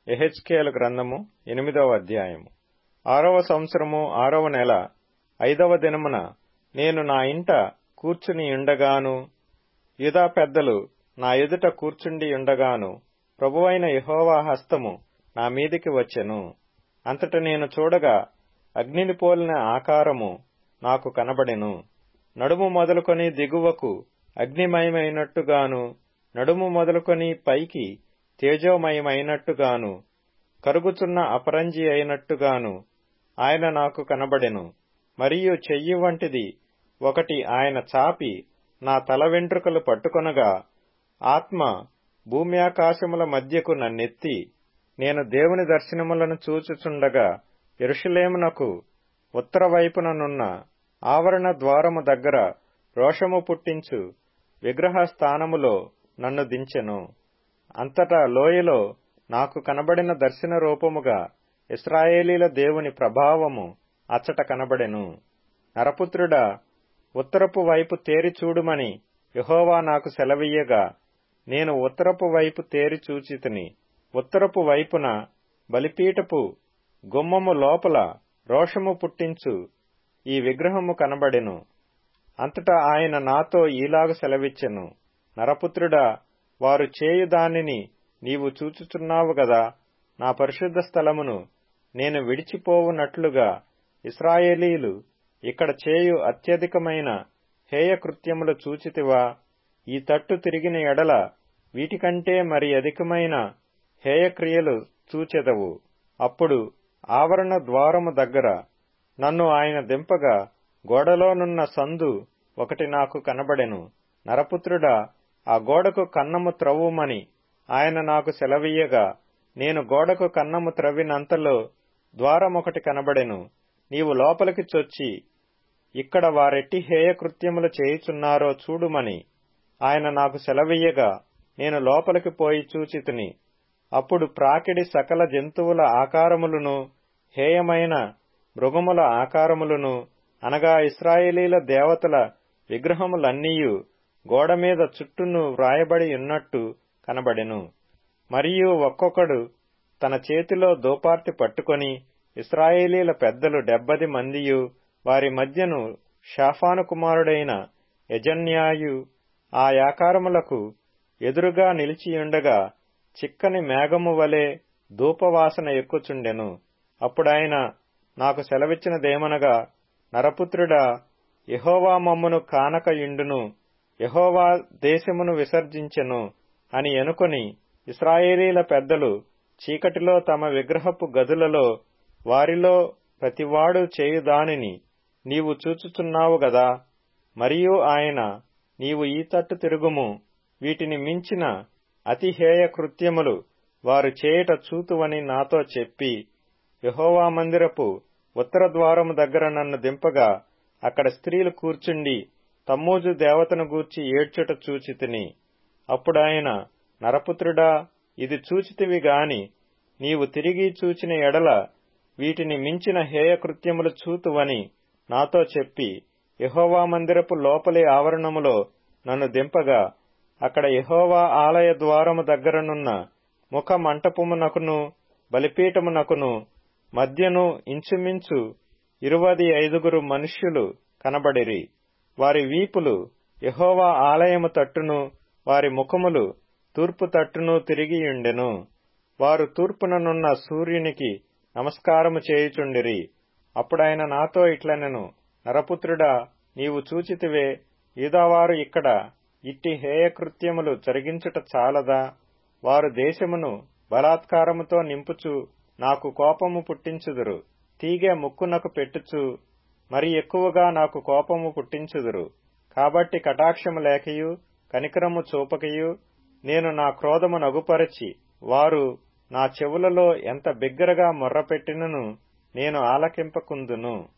ఎహెచ్కేలు గ్రంథము ఎనిమిదవ అధ్యాయము ఆరవ సంవత్సరము ఆరవ నెల ఐదవ దినమున నేను నా ఇంట కూర్చుని ఉండగాను యుదా పెద్దలు నా ఎదుట కూర్చుండి ఉండగాను ప్రభువైన యెహోవా హస్తము నా మీదికి వచ్చెను అంతట నేను చూడగా అగ్నిని పోలిన ఆకారము నాకు కనబడెను నడుము మొదలుకొని దిగువకు అగ్నిమయమైనట్టుగాను నడుము మొదలుకొని పైకి తేజోమయమైనట్టుగాను కరుగుచున్న అపరంజి అయినట్టుగాను ఆయన నాకు కనబడెను మరియు చెయ్యి వంటిది ఒకటి ఆయన చాపి నా తల వెంట్రుకలు పట్టుకొనగా ఆత్మ భూమ్యాకాశముల మధ్యకు నన్నెత్తి నేను దేవుని దర్శనములను చూచుచుండగా ఎరుషలేమునకు ఉత్తర వైపుననున్న ఆవరణ ద్వారము దగ్గర రోషము పుట్టించు విగ్రహ స్థానములో నన్ను దించెను అంతటా లోయలో నాకు కనబడిన దర్శన రూపముగా ఇస్రాయేలీల దేవుని ప్రభావము అచ్చట కనబడెను నరపుత్రుడా ఉత్తరపు వైపు తేరి చూడుమని యహోవా నాకు సెలవీయగా నేను ఉత్తరపు వైపు తేరి చూచితిని ఉత్తరపు వైపున బలిపీఠపు గుమ్మము లోపల రోషము పుట్టించు ఈ విగ్రహము కనబడెను అంతటా ఆయన నాతో ఈలాగు సెలవిచ్చెను నరపుత్రుడా వారు చేయు దానిని నీవు చూచుచున్నావు గదా నా పరిశుద్ధ స్థలమును నేను విడిచిపోవునట్లుగా ఇస్రాయేలీలు ఇక్కడ చేయు అత్యధికమైన హేయకృత్యములు చూచితివా ఈ తట్టు తిరిగిన ఎడల వీటికంటే మరి అధికమైన హేయక్రియలు చూచెదవు అప్పుడు ఆవరణ ద్వారము దగ్గర నన్ను ఆయన దింపగా గోడలోనున్న సందు ఒకటి నాకు కనబడెను నరపుత్రుడా ఆ గోడకు కన్నము త్రవ్వుమని ఆయన నాకు సెలవీయగా నేను గోడకు కన్నము త్రవ్వినంతలో ద్వారమొకటి కనబడెను నీవు లోపలికి చొచ్చి ఇక్కడ వారెట్టి హేయకృత్యములు చేయుచున్నారో చూడుమని ఆయన నాకు సెలవీయగా నేను లోపలికి పోయి చూచితిని అప్పుడు ప్రాకిడి సకల జంతువుల ఆకారములను హేయమైన మృగముల ఆకారములను అనగా ఇస్రాయేలీల దేవతల విగ్రహములన్నీయు గోడ మీద చుట్టూను వ్రాయబడి ఉన్నట్టు కనబడెను మరియు ఒక్కొక్కడు తన చేతిలో దోపార్తి పట్టుకొని ఇస్రాయేలీల పెద్దలు డెబ్బది మందియు వారి మధ్యను షాఫాను కుమారుడైన యజన్యాయు ఆ యాకారములకు ఎదురుగా నిలిచియుండగా చిక్కని మేఘము వలె ధూపవాసన ఎక్కుచుండెను అప్పుడాయన నాకు సెలవిచ్చినదేమనగా నరపుత్రుడా యహోవా మమ్మును కానక ఇండును యహోవా దేశమును విసర్జించెను అని ఎనుకొని ఇస్రాయేలీల పెద్దలు చీకటిలో తమ విగ్రహపు గదులలో వారిలో ప్రతివాడు చేయుదానిని నీవు చూచుచున్నావు గదా మరియు ఆయన నీవు ఈ తట్టు తిరుగుము వీటిని మించిన అతిహేయ కృత్యములు వారు చేయుట చూతువని నాతో చెప్పి యహోవా మందిరపు ఉత్తర ద్వారము దగ్గర నన్ను దింపగా అక్కడ స్త్రీలు కూర్చుండి తమ్మూజు దేవతను గూర్చి ఏడ్చుట చూచితిని అప్పుడాయన నరపుత్రుడా ఇది చూచితివి గాని నీవు తిరిగి చూచిన ఎడల వీటిని మించిన హేయకృత్యములు చూతువని నాతో చెప్పి యహోవా మందిరపు లోపలి ఆవరణములో నన్ను దింపగా అక్కడ యహోవా ఆలయ ద్వారము దగ్గరనున్న ముఖ మంటపమునకును బలిపీఠమునకును మధ్యను ఇంచుమించు ఇరువది ఐదుగురు మనుష్యులు కనబడిరి వారి వీపులు యహోవా ఆలయము తట్టును వారి ముఖములు తూర్పు తట్టును తిరిగియుండెను వారు తూర్పుననున్న సూర్యునికి నమస్కారము చేయుచుండిరి అప్పుడాయన నాతో ఇట్లనెను నరపుత్రుడా నీవు చూచితివే ఈదావారు ఇక్కడ ఇట్టి హేయకృత్యములు జరిగించుట చాలదా వారు దేశమును బలాత్కారముతో నింపుచు నాకు కోపము పుట్టించుదురు తీగె ముక్కునకు పెట్టుచు మరి ఎక్కువగా నాకు కోపము పుట్టించుదురు కాబట్టి కటాక్షము లేకయు కనికరము చూపకయు నేను నా క్రోధము నగుపరచి వారు నా చెవులలో ఎంత బిగ్గరగా మొర్రపెట్టినను నేను ఆలకింపకుందును